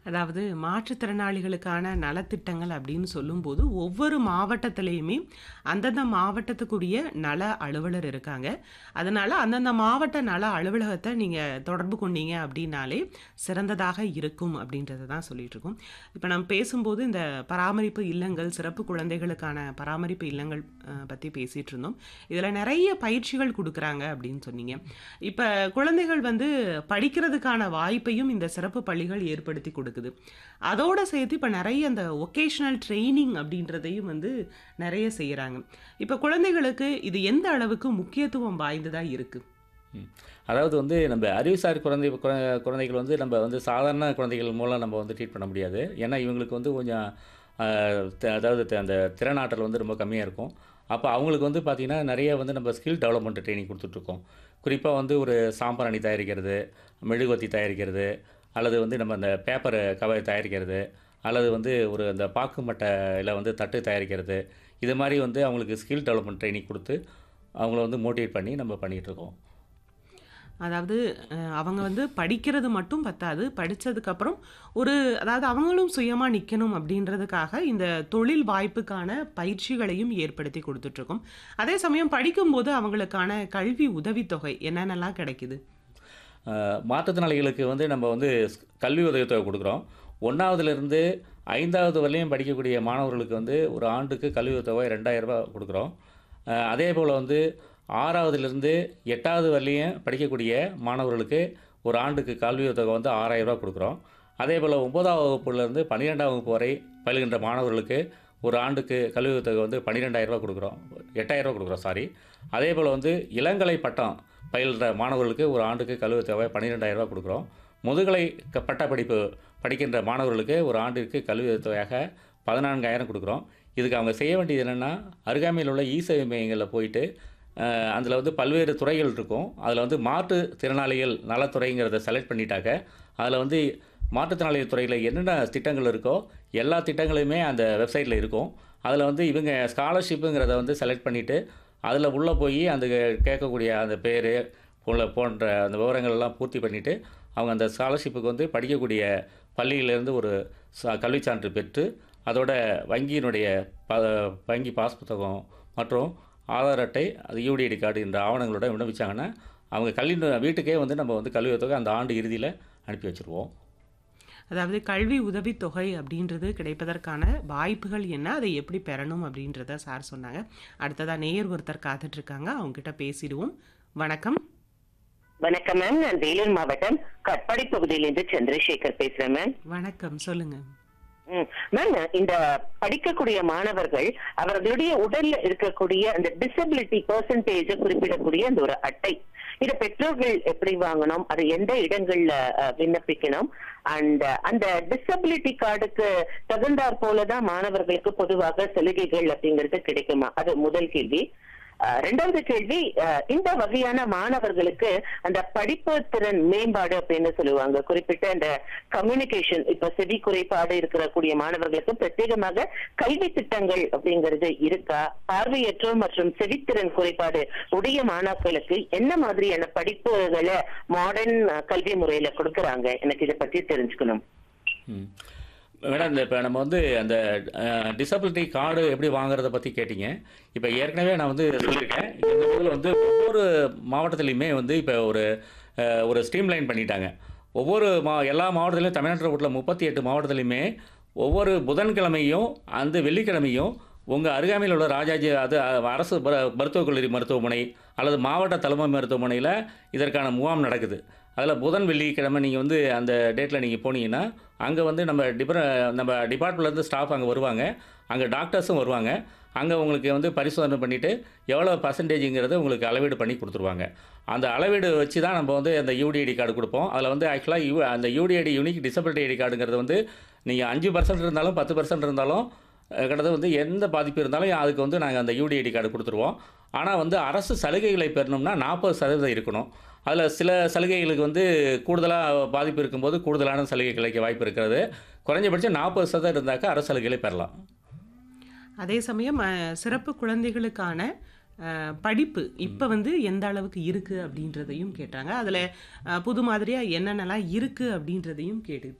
அதாவது மாற்றுத்திறனாளிகளுக்கான நலத்திட்டங்கள் அப்படின்னு சொல்லும்போது ஒவ்வொரு மாவட்டத்திலையுமே அந்தந்த மாவட்டத்துக்குரிய நல அலுவலர் இருக்காங்க அதனால அந்தந்த மாவட்ட நல அலுவலகத்தை நீங்கள் தொடர்பு கொண்டீங்க அப்படின்னாலே சிறந்ததாக இருக்கும் அப்படின்றத தான் சொல்லிட்டு இருக்கோம் இப்போ நம்ம பேசும்போது இந்த பராமரிப்பு இல்லங்கள் சிறப்பு குழந்தைகளுக்கான பராமரிப்பு இல்லங்கள் அஹ், பற்றி பேசிகிட்டு இருந்தோம் இதில் நிறைய பயிற்சிகள் கொடுக்குறாங்க அப்படின்னு சொன்னீங்க இப்போ குழந்தைகள் வந்து படிக்கிறதுக்கான வாய்ப்பையும் இந்த சிறப்பு பள்ளிகள் ஏற்படுத்தி கொடுக்குது அதோட சேர்த்து இப்போ நிறைய அந்த ஒகேஷ்னல் ட்ரைனிங் அப்படின்றதையும் வந்து நிறைய செய்கிறாங்க இப்போ குழந்தைகளுக்கு இது எந்த அளவுக்கு முக்கியத்துவம் வாய்ந்ததாக இருக்குது ம். அதாவது வந்து நம்ம அறிவுசார் குழந்தை குழ- குழந்தைகள் வந்து நம்ம வந்து சாதாரண குழந்தைகள் மூலம் நம்ம வந்து ட்ரீட் பண்ண முடியாது ஏன்னா இவங்களுக்கு வந்து கொஞ்சம் ஆஹ், த- அதாவது த- அந்த திறனாற்றல் வந்து ரொம்ப கம்மியாக இருக்கும் அப்போ அவங்களுக்கு வந்து பார்த்திங்கன்னா நிறைய வந்து நம்ம ஸ்கில் டெவலப்மெண்ட் ட்ரைனிங் கொடுத்துட்ருக்கோம் குறிப்பாக வந்து ஒரு சாம்பிராணி தயாரிக்கிறது மெழுகுவத்தி தயாரிக்கிறது அல்லது வந்து நம்ம அந்த பேப்பர் கவர் தயாரிக்கிறது அல்லது வந்து ஒரு அந்த பாக்கு மட்டையில் வந்து தட்டு தயாரிக்கிறது இது மாதிரி வந்து அவங்களுக்கு ஸ்கில் டெவலப்மெண்ட் ட்ரைனிங் கொடுத்து அவங்கள வந்து மோட்டிவேட் பண்ணி நம்ம பண்ணிகிட்ருக்கோம் அதாவது அஹ், அவங்க வந்து படிக்கிறது மட்டும் பத்தாது படித்ததுக்கப்புறம் ஒரு அதாவது அவங்களும் சுயமாக நிற்கணும் அப்படின்றதுக்காக இந்த தொழில் வாய்ப்புக்கான பயிற்சிகளையும் ஏற்படுத்தி கொடுத்துட்ருக்கோம் அதே சமயம் படிக்கும்போது அவங்களுக்கான கல்வி உதவித்தொகை என்னென்னலாம் கிடைக்குது ஆஹ் மாற்றுத்திறனாளிகளுக்கு வந்து நம்ம வந்து ஸ்- கல்வி உதவித்தொகை கொடுக்குறோம் ஒன்றாவதுலேருந்து ஐந்தாவது வரலையும் படிக்கக்கூடிய மாணவர்களுக்கு வந்து ஒரு ஆண்டுக்கு கல்வி உதவித்தொகை ரெண்டாயிரம் ரூபாய் கொடுக்குறோம் ஆஹ் அதே போல் வந்து ஆறாவதுலேருந்து எட்டாவது வரலையும் படிக்கக்கூடிய மாணவர்களுக்கு ஒரு ஆண்டுக்கு கல்வி உதவித்தொகை வந்து ஆறாயிரம் ரூபாய் கொடுக்குறோம் அதே போல் ஒன்பதாம் வகுப்புலேருந்து பன்னிரெண்டாம் வகுப்பு வரை பயிலுகின்ற மாணவர்களுக்கு ஒரு ஆண்டுக்கு கல்வி உதவித்தொகை வந்து பன்னிரெண்டாயிரம் ரூபாய் கொடுக்குறோம் எட்டாயிரம் ரூபாய் கொடுக்குறோம் சாரி அதே போல் வந்து இளங்கலை பட்டம் பயில்ற மாணவர்களுக்கு ஒரு ஆண்டுக்கு கல்வி தொகை பன்னிரெண்டாயிரம் ரூபாய் கொடுக்குறோம் முதுகலை க- பட்ட படிப்பு படிக்கின்ற மாணவர்களுக்கு ஒரு ஆண்டிற்கு கல்வி தொகையாக பதினான்காயிரம் கொடுக்குறோம் இதுக்கு அவங்க செய்ய வேண்டியது என்னென்னா அருகாமையில் உள்ள இ சேவை மையங்களில் போயிட்டு அதில் வந்து பல்வேறு துறைகள் இருக்கும் அதில் வந்து மாற்றுத் திறனாளிகள் நலத்துறைங்கிறத செலக்ட் பண்ணிட்டாக்க அதில் வந்து மாற்றுத்திறனாளிகள் துறையில் என்னென்ன திட்டங்கள் இருக்கோ எல்லா திட்டங்களுமே அந்த வெப்சைட்டில் இருக்கும் அதில் வந்து இவங்க ஸ்காலர்ஷிப்புங்கிறத வந்து செலக்ட் பண்ணிவிட்டு அதில் உள்ளே போய் அந்த கேட்கக்கூடிய அந்த பேர் போல போன்ற அந்த விவரங்கள் எல்லாம் பூர்த்தி பண்ணிவிட்டு அவங்க அந்த ஸ்காலர்ஷிப்புக்கு வந்து படிக்கக்கூடிய பள்ளியிலேருந்து ஒரு ச கல்விச் சான்று பெற்று அதோட வங்கியினுடைய ப வங்கி பாஸ் புத்தகம் மற்றும் ஆதார் அட்டை அது யூடிஐடி கார்டு என்ற ஆவணங்களோட விண்ணப்பிச்சாங்கன்னா அவங்க கல்வி நி- வீட்டுக்கே வந்து நம்ம வந்து கல்வி தொகை அந்த ஆண்டு இறுதியில் அனுப்பி வச்சுருவோம் அதாவது கல்வி உதவித்தொகை அப்படின்றது கிடைப்பதற்கான வாய்ப்புகள் என்ன அதை எப்படி பெறணும் அப்படின்றத சார் சொன்னாங்க அடுத்ததாக நேயர் ஒருத்தர் காத்துட்ருக்காங்க அவங்ககிட்ட பேசிடுவோம் வணக்கம் வணக்கம் மேம் நான் வேலூர் மாவட்டம் கட்பாடி பகுதியிலிருந்து சந்திரசேகர் பேசுறேன் மேம் வணக்கம் சொல்லுங்கள் ம். மேம் இந்த படிக்கக்கூடிய மாணவர்கள் அவர்களுடைய உடல்ல இருக்கக்கூடிய அந்த டிசபிலிட்டி பெர்சன்டேஜ குறிப்பிடக்கூடிய அந்த ஒரு அட்டை இத பெற்றோர்கள் எப்படி வாங்கணும் அது எந்த இடங்கள்ல அஹ், விண்ணப்பிக்கணும் அண்ட் அந்த டிசபிலிட்டி கார்டுக்கு தகுந்தாற் போலதான் மாணவர்களுக்கு பொதுவாக சலுகைகள் அப்படிங்கிறது கிடைக்குமா அது முதல் கேள்வி அஹ், ரெண்டாவது கேள்வி அஹ், இந்த வகையான மாணவர்களுக்கு அந்த படிப்பு திறன் மேம்பாடு அப்படின்னு சொல்லுவாங்க குறிப்பிட்ட அந்த கம்யூனிகேஷன் இப்ப செவி குறைபாடு இருக்கக்கூடிய மாணவர்களுக்கு பிரத்யேகமாக கல்வி திட்டங்கள் அப்படிங்கிறது இருக்கா பார்வையற்றோர் மற்றும் செவித்திறன் குறைபாடு உடைய மாணாக்களுக்கு என்ன மாதிரியான படிப்புகளை மாடர்ன் கல்வி முறையில கொடுக்கறாங்க எனக்கு இதை பத்தி தெரிஞ்சுக்கணும் ம். மேடம் இந்த இப்போ நம்ம வந்து அந்த டிசபிலிட்டி கார்டு எப்படி வாங்குறத பற்றி கேட்டிங்க இப்போ ஏற்கனவே நான் வந்து சொல்லியிருக்கேன் இந்த இதில் வந்து ஒவ்வொரு மாவட்டத்துலையுமே வந்து இப்போ ஒரு அஹ், ஒரு ஸ்ட்ரீம்லைன் பண்ணிட்டாங்க ஒவ்வொரு மா எல்லா மாவட்டத்திலையும் தமிழ்நாட்டில் உள்ள முப்பத்தி எட்டு மாவட்டத்திலையுமே ஒவ்வொரு புதன்கிழமையும் அந்த வெள்ளிக்கிழமையும் உங்கள் அருகாமையில் உள்ள ராஜாஜி அது அஹ், அரசு மரு- மருத்துவக் கல்லூரி மருத்துவமனை அல்லது மாவட்ட தலைமை மருத்துவமனையில் இதற்கான முகாம் நடக்குது அதில் புதன் வெள்ளிக்கிழமை நீங்கள் வந்து அந்த டேட்டில் நீங்கள் போனீங்கன்னா அங்கே வந்து நம்ம டிபர நம்ம டிபார்ட்மெண்ட்லேருந்து ஸ்டாஃப் அங்கே வருவாங்க அங்கே டாக்டர்ஸும் வருவாங்க அங்கே உங்களுக்கு வந்து பரிசோதனை பண்ணிவிட்டு எவ்வளோ பர்சன்டேஜுங்கிறத உங்களுக்கு அளவீடு பண்ணி கொடுத்துருவாங்க அந்த அளவீடு வச்சு தான் நம்ம வந்து அந்த யூடிஐடி கார்டு கொடுப்போம் அதில் வந்து ஆக்சுவலாக யூ அந்த யூடிஐடி யூனிக் டிசபிலிட்டி ஐடி கார்டுங்கிறது வந்து நீங்கள் அஞ்சு பர்சன்ட் இருந்தாலும் பத்து பர்சன்ட் இருந்தாலும் அஹ், கிட்டத்தட்ட வந்து எந்த பாதிப்பு இருந்தாலும் அதுக்கு வந்து நாங்கள் அந்த யூடிஐடி கார்டு கொடுத்துருவோம் ஆனால் வந்து அரசு சலுகைகளை பெறணும்னா நாற்பது சதவீதம் இருக்கணும் அதில் சில சலுகைகளுக்கு வந்து கூடுதலாக பாதிப்பு இருக்கும்போது கூடுதலான சலுகை கிடைக்க வாய்ப்பு இருக்கிறது குறைஞ்சபட்சம் நாற்பது சதவீதம் இருந்தாக்கா அரசு சலுகைகளை பெறலாம் அதே சமயம் அஹ், சிறப்பு குழந்தைகளுக்கான அஹ், படிப்பு இப்போ வந்து எந்த அளவுக்கு இருக்குது அப்படின்றதையும் கேட்டாங்க அதில் புது மாதிரியாக என்னென்னலாம் இருக்குது அப்படின்றதையும் கேட்டுக்கிட்டு